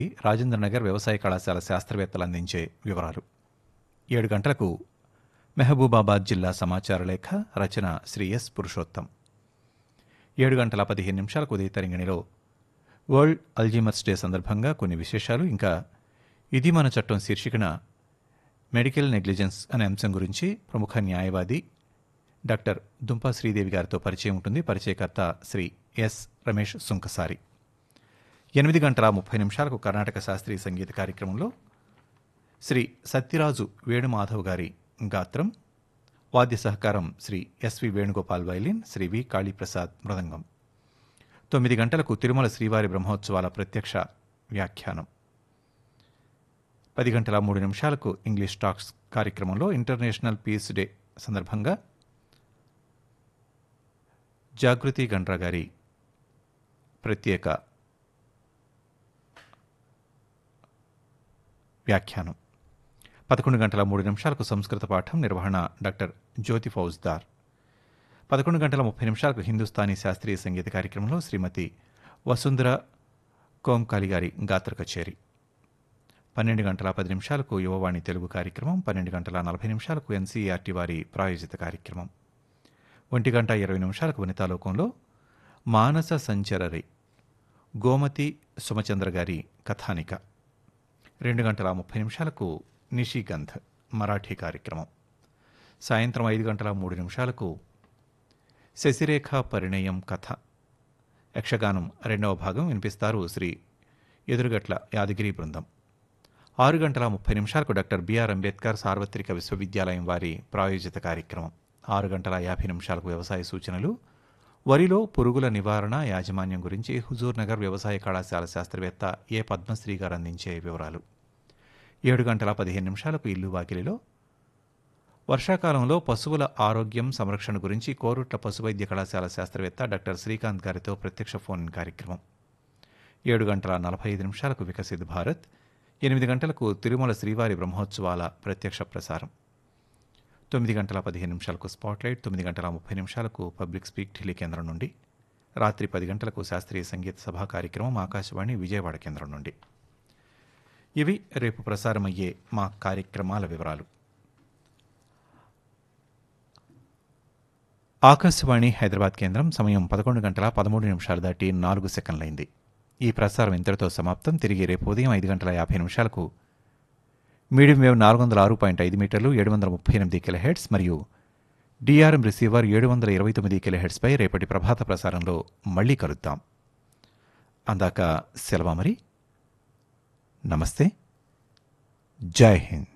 రాజేంద్రనగర్ వ్యవసాయ కళాశాల శాస్త్రవేత్తలు అందించే వివరాలు ఏడు గంటలకు మెహబూబాబాద్ జిల్లా సమాచార లేఖ రచన శ్రీ ఎస్ పురుషోత్తం ఏడు గంటల పదిహేను నిమిషాలకు ఉదయ తరంగిణిలో వరల్డ్ అల్జీమర్స్ డే సందర్భంగా కొన్ని విశేషాలు ఇంకా ఇది మన చట్టం శీర్షికన మెడికల్ నెగ్లిజెన్స్ అనే అంశం గురించి ప్రముఖ న్యాయవాది డాక్టర్ దుంపా శ్రీదేవి గారితో పరిచయం ఉంటుంది పరిచయకర్త శ్రీ ఎస్ రమేష్ సుంకసారి ఎనిమిది గంటల ముప్పై నిమిషాలకు కర్ణాటక శాస్త్రీయ సంగీత కార్యక్రమంలో శ్రీ సత్యరాజు వేణుమాధవ్ గారి గాత్రం వాద్య సహకారం Shri S V Venugopal violin Shri V Kaliprasad మృదంగం తొమ్మిది గంటలకు తిరుమల శ్రీవారి బ్రహ్మోత్సవాల ప్రత్యక్ష వ్యాఖ్యానం పది గంటల మూడు నిమిషాలకు ఇంగ్లీష్ టాక్స్ కార్యక్రమంలో ఇంటర్నేషనల్ పీస్ డే సందర్భంగా జాగృతి గండ్రా గారి ప్రత్యేక వ్యాఖ్యానం పదకొండు గంటల మూడు నిమిషాలకు సంస్కృత పాఠం నిర్వహణ డాక్టర్ జ్యోతి ఫౌజ్దార్ పదకొండు గంటల ముప్పై నిమిషాలకు హిందుస్థానీ శాస్త్రీయ సంగీత కార్యక్రమంలో శ్రీమతి వసుంధర కోంకాలి గారి గాత్ర కచేరి పన్నెండు గంటల పది నిమిషాలకు యువవాణి తెలుగు కార్యక్రమం పన్నెండు గంటల నలభై నిమిషాలకు ఎన్సీఆర్టీ వారి ప్రాయోజిత కార్యక్రమం ఒంటి గంట ఇరవై నిమిషాలకు వనితాలోకంలో మానస సంచరరి గోమతి సుమచంద్ర గారి కథానిక రెండు గంటల ముప్పై నిమిషాలకు నిషిగంధ్ మరాఠీ కార్యక్రమం సాయంత్రం ఐదు గంటల మూడు నిమిషాలకు శశిరేఖ పరిణయం కథ యక్షగానం రెండవ భాగం వినిపిస్తారు శ్రీ ఎదురుగట్ల యాదగిరి బృందం ఆరు గంటల ముప్పై నిమిషాలకు డాక్టర్ బిఆర్ అంబేద్కర్ సార్వత్రిక విశ్వవిద్యాలయం వారి ప్రాయోజిత కార్యక్రమం ఆరు గంటల యాభై నిమిషాలకు వ్యవసాయ సూచనలు వరిలో పురుగుల నివారణ యాజమాన్యం గురించి హుజూర్ నగర్ వ్యవసాయ కళాశాల శాస్త్రవేత్త ఏ పద్మశ్రీ గారు అందించే వివరాలు ఏడు గంటల పదిహేను నిమిషాలకు ఇల్లు వాకిలిలో వర్షాకాలంలో పశువుల ఆరోగ్యం సంరక్షణ గురించి కోరుట్ల పశువైద్య కళాశాల శాస్త్రవేత్త డాక్టర్ శ్రీకాంత్ గారితో ప్రత్యక్ష ఫోన్ కార్యక్రమం ఏడు గంటల నలభై ఐదు నిమిషాలకు వికసిత్ భారత్ ఎనిమిది గంటలకు తిరుమల శ్రీవారి బ్రహ్మోత్సవాల ప్రత్యక్ష ప్రసారం తొమ్మిది గంటల పదిహేను నిమిషాలకు స్పాట్లైట్ తొమ్మిది గంటల ముప్పై నిమిషాలకు పబ్లిక్ స్పీక్ ఢిల్లీ కేంద్రం నుండి రాత్రి పది గంటలకు శాస్త్రీయ సంగీత సభా కార్యక్రమం ఆకాశవాణి విజయవాడ కేంద్రం నుండి ఇవి రేపు ప్రసారమయ్యే మా కార్యక్రమాల వివరాలు ఆకాశవాణి హైదరాబాద్ కేంద్రం సమయం పదకొండు గంటల పదమూడు నిమిషాలు దాటి నాలుగు సెకండ్లైంది ఈ ప్రసారం ఇంతటితో సమాప్తం తిరిగి రేపు ఉదయం ఐదు గంటల యాభై నిమిషాలకు మీడియం వేవ్ నాలుగు వందల ఆరు పాయింట్ ఐదు మీటర్లు ఏడు వందల ముప్పై ఎనిమిది కిలో హెడ్స్ మరియు డిఆర్ఎం రిసీవర్ ఏడు వందల ఇరవై తొమ్మిది కిలో హెడ్స్పై రేపటి ప్రభాత ప్రసారంలో మళ్ళీ కలుద్దాం అందాక సెలవు మరి నమస్తే జై హింద్